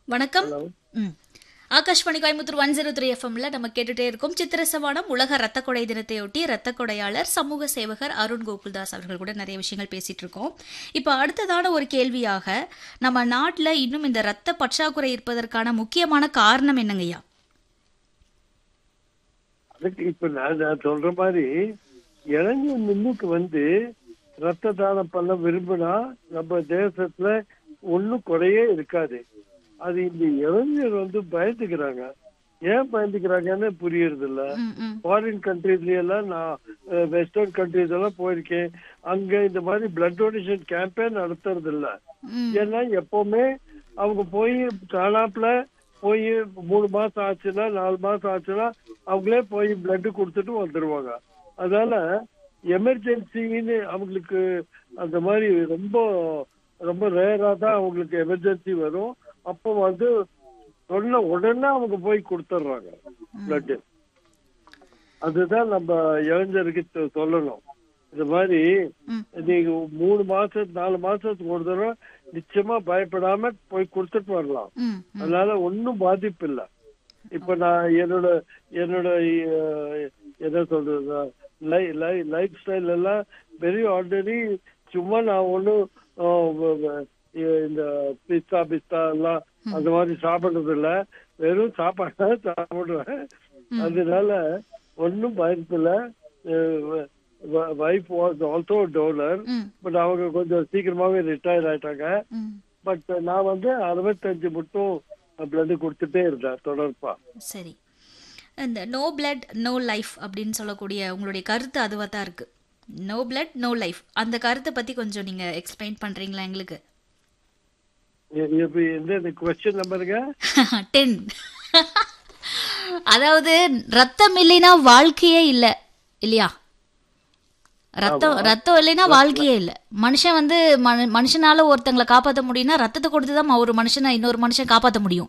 வணக்கம் ஹலோ ம் Akashvani Coimbatore one zero three எஃப்எம்ல நம்ம கேட்டுட்டே இருக்கோம் சித்திர சவானம் உலக ரத்த கொடை தினத்தையொட்டி ரத்த கொடையாளர் சமூக சேவகர் அருண் கோகுல்தாஸ் அவர்கள் கூட நிறைய விஷயங்கள் பேசிட்டு இருக்கோம் இப்போ அடுத்ததான ஒரு கேள்வியாக நம்ம நாட்டில் இன்னும் இந்த ரத்த பற்றாக்குறை இருப்பதற்கான முக்கியமான காரணம் என்னங்கய்யா அதுக்கு இப்ப நான் நான் சொல்ற மாதிரி இளைஞர் முன்னுக்கு வந்து ரத்த தானம் பண்ண விரும்பினா நம்ம தேசத்துல ஒண்ணும் குறையே இருக்காது அது இந்த இளைஞர் வந்து பயந்துக்கிறாங்க ஏன் பயந்துக்கிறாங்கன்னு புரியறது இல்ல ம், ம், ஃபாரின் கண்ட்ரீஸ்ல எல்லாம் நான் வெஸ்டர்ன் கண்ட்ரீஸ் எல்லாம் போயிருக்கேன் அங்க இந்த மாதிரி பிளட் டொனேஷன் கேம்பெயின் நடத்துறது இல்ல ம், ஏன்னா எப்பவுமே அவங்க போய் தானாப்புல போய் மூணு மாசம் ஆச்சுன்னா நாலு மாசம் ஆச்சுன்னா அவங்களே போய் பிளட் கொடுத்துட்டு வந்துருவாங்க அதனால எமர்ஜென்சின்னு அவங்களுக்கு அந்த மாதிரி ரொம்ப ரொம்ப ரேரா தான் அவங்களுக்கு எமர்ஜென்சி வரும் அப்போ வந்து சொன்ன உடனே அவங்க போய் கொடுத்துட்றாங்க பிளட் அதுதான் நம்ம இளைஞருக்கு சொ- சொல்லணும் இந்த மாதிரி ம். நீங்க மூணு மாசம் நாலு மாசத்துக்கு ஒரு தடவை நிச்சயமா பயப்படாம போய் கொடுத்துட்டு வரலாம் ம், ம், அதனால ஒன்றும் பாதிப்பு இல்லை இப்ப நான் என்னோட என்னோட அஹ், என்ன சொல்றது லைஃப் ஸ்டைல் எல்லாம் வெரி ஆர்டினரி சும்மா நான் ஒன்றும் இந்த பிஸ்தா பிஸ்தா எல்லாம் அந்த மாதிரி சாப்பிடுறது இல்ல வெறும் சாப்பாடு சாப்பிடுவேன் அதனால ஒன்றும் பாதிப்பு இல்லை வைஃப் வாஸ் ஆல்சோ டோனர் ம், பட் அவங்க கொஞ்சம் சீக்கிரமாவே ரிட்டையர் ஆயிட்டாங்க ம். பட் நான் வந்து அறுபத்தஞ்சு மட்டும் பிளட் கொடுத்துட்டே இருந்தேன் தொடர்பா சரி இந்த நோ பிளட் நோ லைஃப் அப்படின்னு சொல்லக்கூடிய உங்களுடைய கருத்து அதுவாக தான் இருக்கு நோ பிளட் நோ லைஃப் அந்த கருத்தை பத்தி கொஞ்சம் நீங்க எக்ஸ்பிளைன் பண்றீங்களா எங்களுக்கு எ- எப்ப எந்த கொஸ்டின் நம்பருங்க டென் அதாவது ரத்தம் இல்லைன்னா வாழ்க்கையே இல்லை இல்லையா ரத்தம் ரத்தம் இல்லைன்னா வாழ்க்கையே இல்லை மனுஷன் வந்து மனு- மனுஷனால ஒருத்தங்களை காப்பாற்ற முடியும்னா ரத்தத்தை கொடுத்து தான் ஒரு மனுஷனை இன்னொரு மனுஷன் காப்பாற்ற முடியும்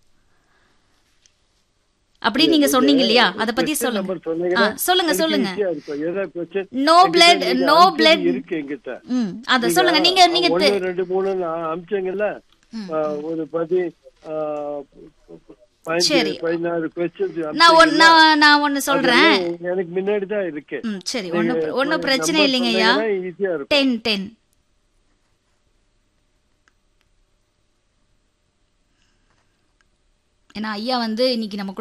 அப்படி நீங்க சொன்னீங்க இல்லையா அதை பத்தி Question சொல்லுங்க number சொன்னீங்கன்னா ஆ, சொல்லுங்க எனக்கு சொல்லுங்க easy-ஆ இருக்கும். ஏன்னா question No என்கிட்ட blood, நீங்க no அனுப்பிச்சது blood. இருக்கு என்கிட்ட ம் அத சொல்லுங்க நீங்க நீங்க ஒண்ணு தெ- ரெண்டு மூணு நான் அமிச்சங்கல்ல ம். ஒரு பதி ஆ, பதினஞ்சு சரி. பதினாறு கொஸ்டின் நான் ஒன் நான் நான் ஒன்னு சொல்றேன் எனக்கு முன்னாடி தான் இருக்கு ம் சரி ஒன்னும் ஒன்னும் பிரச்சனை இல்லைங்க ஐயா ஈஸியா இருக்கும் டென் டென் ஏன்னா ஐயா வந்து இன்னைக்கு நம்ம கூட